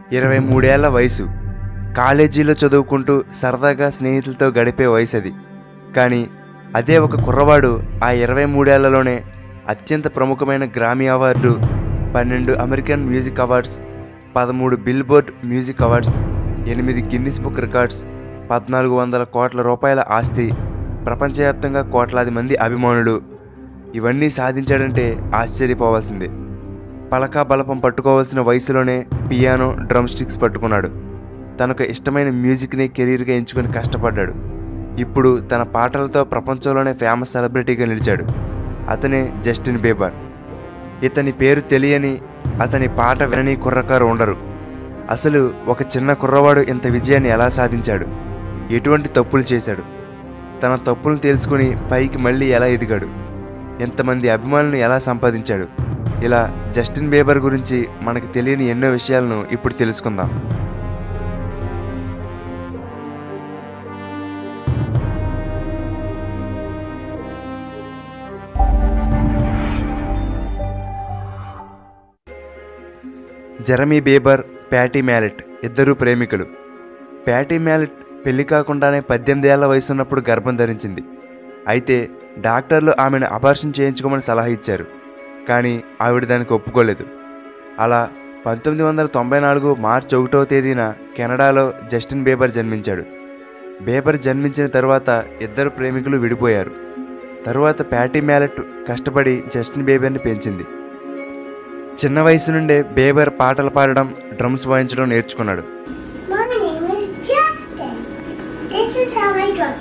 ఇరవై మూడేళ్ల వయసు కాలేజీలో చదువుకుంటూ సరదాగా స్నేహితులతో గడిపే వయసు అది కానీ అదే ఒక కుర్రవాడు ఆ ఇరవై మూడేళ్లలోనే అత్యంత ప్రముఖమైన గ్రామీ అవార్డు పన్నెండు అమెరికన్ మ్యూజిక్ అవార్డ్స్ పదమూడు బిల్బోర్డ్ మ్యూజిక్ అవార్డ్స్ ఎనిమిది గిన్నిస్ బుక్ రికార్డ్స్ పద్నాలుగు వందల కోట్ల రూపాయల ఆస్తి ప్రపంచవ్యాప్తంగా కోట్లాది మంది అభిమానులు ఇవన్నీ సాధించాడంటే ఆశ్చర్యపోవాల్సిందే పలకా బలపం పట్టుకోవాల్సిన వయసులోనే పియానో డ్రమ్ స్టిక్స్ పట్టుకున్నాడు తనకు ఇష్టమైన మ్యూజిక్ని కెరీర్గా ఎంచుకొని కష్టపడ్డాడు ఇప్పుడు తన పాటలతో ప్రపంచంలోనే ఫేమస్ సెలబ్రిటీగా నిలిచాడు అతనే జస్టిన్ బీబర్ ఇతని పేరు తెలియని అతని పాట వినని కుర్రకారు ఉండరు అసలు ఒక చిన్న కుర్రవాడు ఇంత విజయాన్ని ఎలా సాధించాడు ఎటువంటి తప్పులు చేశాడు తన తప్పులు తెలుసుకుని పైకి మళ్ళీ ఎలా ఎదిగాడు ఎంతమంది అభిమానులను ఎలా సంపాదించాడు ఇలా జస్టిన్ బీబర్ గురించి మనకు తెలియని ఎన్నో విషయాలను ఇప్పుడు తెలుసుకుందాం జెరమీ బీబర్ ప్యాటీ మ్యాలెట్ ఇద్దరు ప్రేమికులు ప్యాటీ మ్యాలెట్ పెళ్లి కాకుండానే పద్దెనిమిది ఏళ్ల వయసున్నప్పుడు గర్భం ధరించింది అయితే డాక్టర్లు ఆమెను అబార్షన్ చేయించుకోమని సలహా ఇచ్చారు కానీ ఆవిడ దానికి ఒప్పుకోలేదు అలా పంతొమ్మిది వందల తొంభై నాలుగు మార్చి ఒకటవ తేదీన కెనడాలో జస్టిన్ బీబర్ జన్మించాడు బేబర్ జన్మించిన తర్వాత ఇద్దరు ప్రేమికులు విడిపోయారు తరువాత ప్యాటీ మ్యాలెట్ కష్టపడి జస్టిన్ బేబర్ని పెంచింది చిన్న వయసు నుండే బేబర్ పాటలు పాడడం డ్రమ్స్ వాయించడం నేర్చుకున్నాడు My name is Justin. This is how I drum.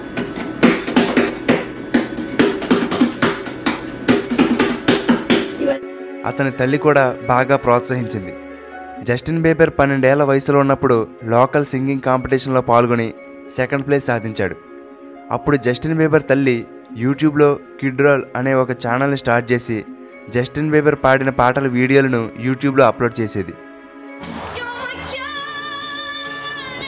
అతని తల్లి కూడా బాగా ప్రోత్సహించింది జస్టిన్ బేబర్ పన్నెండేళ్ల వయసులో ఉన్నప్పుడు లోకల్ సింగింగ్ కాంపిటీషన్లో పాల్గొని సెకండ్ ప్లేస్ సాధించాడు అప్పుడు జస్టిన్ బేబర్ తల్లి యూట్యూబ్లో కిడ్ రోల్ అనే ఒక ఛానల్ని స్టార్ట్ చేసి జస్టిన్ బేబర్ పాడిన పాటల వీడియోలను యూట్యూబ్లో అప్లోడ్ చేసేది You're my God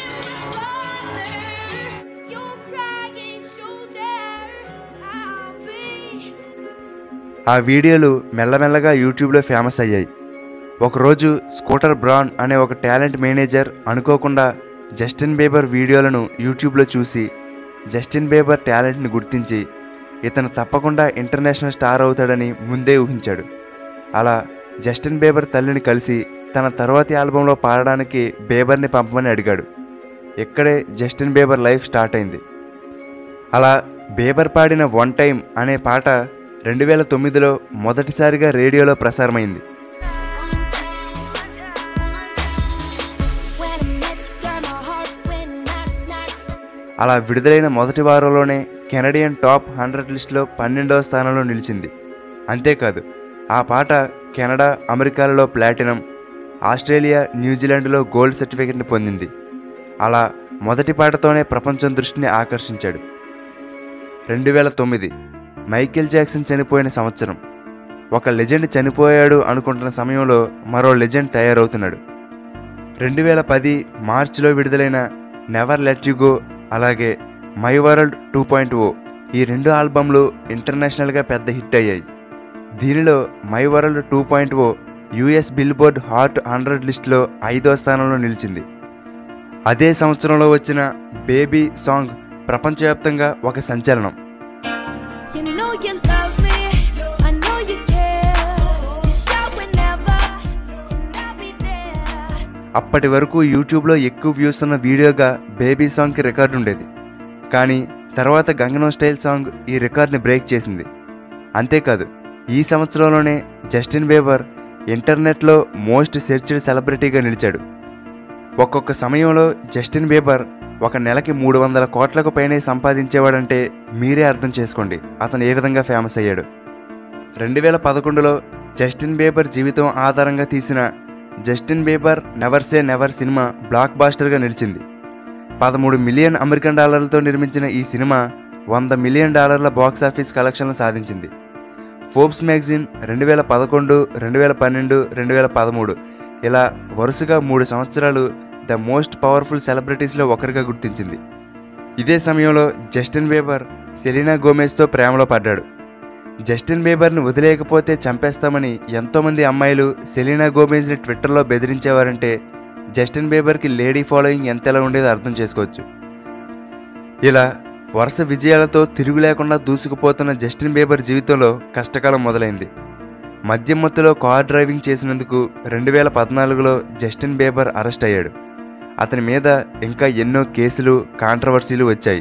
and my Father. You're crying shoulder. I'll be. ఆ వీడియోలు మెల్లమెల్లగా యూట్యూబ్లో ఫేమస్ అయ్యాయి ఒకరోజు స్కూటర్ బ్రాన్ అనే ఒక టాలెంట్ మేనేజర్ అనుకోకుండా జస్టిన్ బేబర్ వీడియోలను యూట్యూబ్లో చూసి జస్టిన్ బేబర్ టాలెంట్ని గుర్తించి ఇతను తప్పకుండా ఇంటర్నేషనల్ స్టార్ అవుతాడని ముందే ఊహించాడు అలా జస్టిన్ బేబర్ తల్లిని కలిసి తన తర్వాతి ఆల్బంలో పాడడానికి బేబర్ని పంపమని అడిగాడు ఇక్కడే జస్టిన్ బేబర్ లైఫ్ స్టార్ట్ అయింది అలా బేబర్ పాడిన వన్ టైం అనే పాట రెండు వేల తొమ్మిదిలో మొదటిసారిగా రేడియోలో ప్రసారమైంది When I met you, girl, my heart went knock knock. అలా విడుదలైన మొదటి వారంలోనే కెనడియన్ టాప్ హండ్రెడ్ లిస్టులో పన్నెండవ స్థానంలో నిలిచింది అంతేకాదు ఆ పాట కెనడా అమెరికాలలో ప్లాటినం ఆస్ట్రేలియా న్యూజిలాండ్లో గోల్డ్ సర్టిఫికెట్ని పొందింది అలా మొదటి పాటతోనే ప్రపంచం దృష్టిని ఆకర్షించాడు రెండు వేల తొమ్మిది మైకేల్ జాక్సన్ చనిపోయిన సంవత్సరం ఒక లెజెండ్ చనిపోయాడు అనుకుంటున్న సమయంలో మరో లెజెండ్ తయారవుతున్నాడు రెండు వేల పది మార్చిలో విడుదలైన నెవర్ లెట్ యు గో అలాగే my world two point O ఈ రెండు ఆల్బమ్లు ఇంటర్నేషనల్గా పెద్ద హిట్ అయ్యాయి దీనిలో my world two point O US Billboard hot hundred లిస్టులో ఐదో స్థానంలో నిలిచింది అదే సంవత్సరంలో వచ్చిన బేబీ సాంగ్ ప్రపంచవ్యాప్తంగా ఒక సంచలనం You know you love me. I know you care. Just shout whenever, and I'll be there. అప్పటి వరకు యూట్యూబ్లో ఎక్కువ వ్యూస్ ఉన్న వీడియోగా బేబీ సాంగ్కి రికార్డు ఉండేది కానీ తర్వాత గంగనో స్టైల్ సాంగ్ ఈ రికార్డ్ని బ్రేక్ చేసింది అంతేకాదు ఈ సంవత్సరంలోనే జస్టిన్ బేబర్ ఇంటర్నెట్లో మోస్ట్ సెర్చ్డ్ సెలబ్రిటీగా నిలిచాడు ఒక్కొక్క సమయంలో జస్టిన్ బీబర్ ఒక నెలకి మూడు వందల కోట్లకు పైనే సంపాదించేవాడంటే మీరే అర్థం చేసుకోండి అతను ఏ విధంగా ఫేమస్ అయ్యాడు రెండు వేల పదకొండులో జస్టిన్ బీబర్ జీవితం ఆధారంగా తీసిన Justin Bieber never say never cinema block బాస్టర్గా నిలిచింది పదమూడు మిలియన్ అమెరికన్ డాలర్లతో నిర్మించిన ఈ సినిమా వంద మిలియన్ డాలర్ల బాక్స్ ఆఫీస్ కలెక్షన్లు సాధించింది ఫోర్బ్స్ మ్యాగజైన్ రెండు వేల పదకొండు రెండు వేల పన్నెండు రెండు వేల పదమూడు ఇలా వరుసగా మూడు సంవత్సరాలు ద మోస్ట్ పవర్ఫుల్ సెలబ్రిటీస్లో ఒకరిగా గుర్తించింది ఇదే సమయంలో జస్టిన్ బీబర్ సెలీనా గోమెజ్తో ప్రేమలో పడ్డాడు జస్టిన్ బీబర్ని వదిలేయకపోతే చంపేస్తామని ఎంతోమంది అమ్మాయిలు సెలీనా గోమెజ్ని ట్విట్టర్లో బెదిరించేవారంటే జస్టిన్ బీబర్కి లేడీ ఫాలోయింగ్ ఎంతలా ఉండేదో అర్థం చేసుకోవచ్చు ఇలా వరుస విజయాలతో తిరుగు లేకుండా దూసుకుపోతున్న జస్టిన్ బీబర్ జీవితంలో కష్టకాలం మొదలైంది మద్యం మత్తులో కార్ డ్రైవింగ్ చేసినందుకు రెండు వేల పద్నాలుగులో జస్టిన్ బీబర్ అరెస్ట్ అయ్యాడు అతని మీద ఇంకా ఎన్నో కేసులు కాంట్రవర్సీలు వచ్చాయి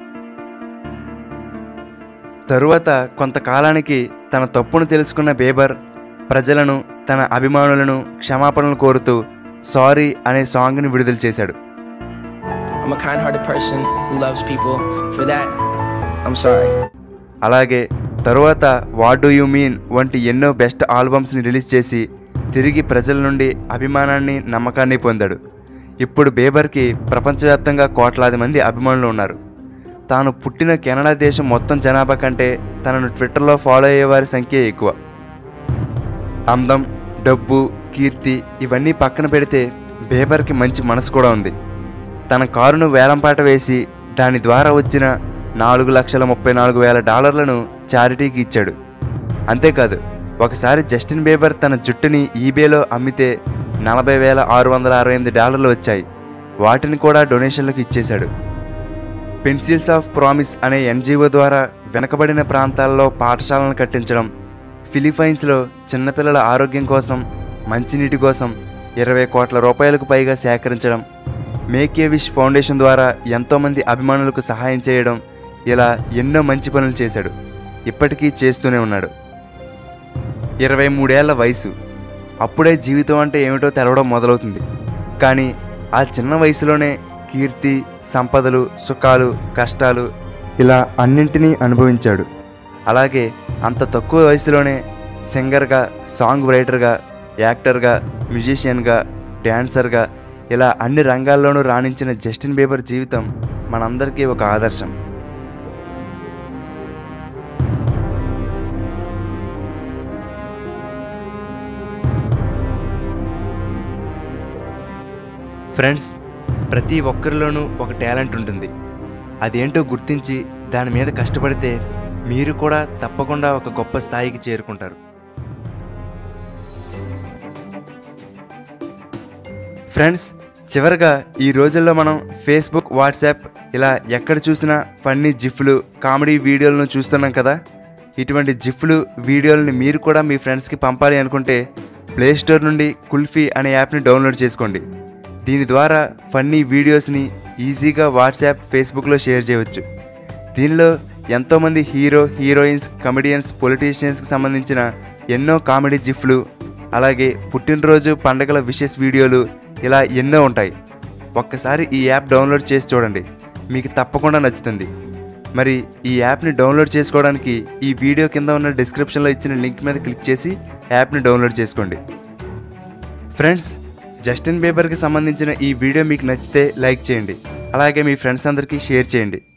తరువాత కొంతకాలానికి తన తప్పును తెలుసుకున్న బేబర్ ప్రజలను తన అభిమానులను క్షమాపణలు కోరుతూ సారీ అనే సాంగ్ని విడుదల చేశాడు I'm a kind hearted person who loves people. For that, I'm sorry. అలాగే తరువాత వాట్ డూ యూ మీన్ వంటి ఎన్నో బెస్ట్ ఆల్బమ్స్ని రిలీజ్ చేసి తిరిగి ప్రజల నుండి అభిమానాన్ని నమ్మకాన్ని పొందాడు ఇప్పుడు బేబర్కి ప్రపంచవ్యాప్తంగా కోట్లాది మంది అభిమానులు ఉన్నారు తాను పుట్టిన కెనడా దేశం మొత్తం జనాభా కంటే తనను ట్విట్టర్లో ఫాలో అయ్యేవారి సంఖ్య ఎక్కువ అందం డబ్బు కీర్తి ఇవన్నీ పక్కన పెడితే బేబర్కి మంచి మనసు కూడా ఉంది తన కారును వేలంపాట వేసి దాని ద్వారా వచ్చిన నాలుగు లక్షల ముప్పై నాలుగు వేల డాలర్లను చారిటీకి ఇచ్చాడు అంతేకాదు ఒకసారి జస్టిన్ బేబర్ తన జుట్టుని ఈబేలో అమ్మితే నలభై వేల ఆరు వందల అరవై ఎనిమిది డాలర్లు వచ్చాయి వాటిని కూడా డొనేషన్లకు ఇచ్చేశాడు పెన్సిల్స్ ఆఫ్ ప్రామిస్ అనే ఎన్జిఓ ద్వారా వెనకబడిన ప్రాంతాల్లో పాఠశాలను కట్టించడం ఫిలిపైన్స్లో చిన్నపిల్లల ఆరోగ్యం కోసం మంచినీటి కోసం ఇరవై కోట్ల రూపాయలకు పైగా సేకరించడం మేక్ ఏ విష్ ఫౌండేషన్ ద్వారా ఎంతోమంది అభిమానులకు సహాయం చేయడం ఇలా ఎన్నో మంచి పనులు చేశాడు ఇప్పటికీ చేస్తూనే ఉన్నాడు ఇరవై మూడేళ్ల వయసు అప్పుడే జీవితం అంటే ఏమిటో తెలవడం మొదలవుతుంది కానీ ఆ చిన్న వయసులోనే కీర్తి సంపదలు సుఖాలు కష్టాలు ఇలా అన్నింటినీ అనుభవించాడు అలాగే అంత తక్కువ వయసులోనే సింగర్గా సాంగ్ రైటర్గా యాక్టర్గా మ్యూజిషియన్గా డ్యాన్సర్గా ఇలా అన్ని రంగాల్లోనూ రాణించిన జస్టిన్ బీబర్ జీవితం మనందరికీ ఒక ఆదర్శం ఫ్రెండ్స్ ప్రతి ఒక్కరిలోనూ ఒక టాలెంట్ ఉంటుంది అదేంటో గుర్తించి దాని మీద కష్టపడితే మీరు కూడా తప్పకుండా ఒక గొప్ప స్థాయికి చేరుకుంటారు ఫ్రెండ్స్ చివరగా ఈ రోజుల్లో మనం ఫేస్బుక్ వాట్సాప్ ఇలా ఎక్కడ చూసినా ఫన్నీ జిఫ్లు కామెడీ వీడియోలను చూస్తున్నాం కదా ఇటువంటి జిఫ్లు వీడియోలని మీరు కూడా మీ ఫ్రెండ్స్కి పంపాలి అనుకుంటే ప్లే స్టోర్ నుండి కుల్ఫీ అనే యాప్ని డౌన్లోడ్ చేసుకోండి దీని ద్వారా ఫన్నీ వీడియోస్ని ఈజీగా వాట్సాప్ ఫేస్బుక్లో షేర్ చేయవచ్చు దీనిలో ఎంతోమంది హీరో హీరోయిన్స్ కమెడియన్స్ పొలిటీషియన్స్కి సంబంధించిన ఎన్నో కామెడీ జిఫ్లు అలాగే పుట్టినరోజు పండగల విషెస్ వీడియోలు ఇలా ఎన్నో ఉంటాయి ఒక్కసారి ఈ యాప్ డౌన్లోడ్ చేసి చూడండి మీకు తప్పకుండా నచ్చుతుంది మరి ఈ యాప్ని డౌన్లోడ్ చేసుకోవడానికి ఈ వీడియో కింద ఉన్న డిస్క్రిప్షన్లో ఇచ్చిన లింక్ మీద క్లిక్ చేసి యాప్ని డౌన్లోడ్ చేసుకోండి ఫ్రెండ్స్ జస్టిన్ బీబర్కి సంబంధించిన ఈ వీడియో మీకు నచ్చితే లైక్ చేయండి అలాగే మీ ఫ్రెండ్స్ అందరికీ షేర్ చేయండి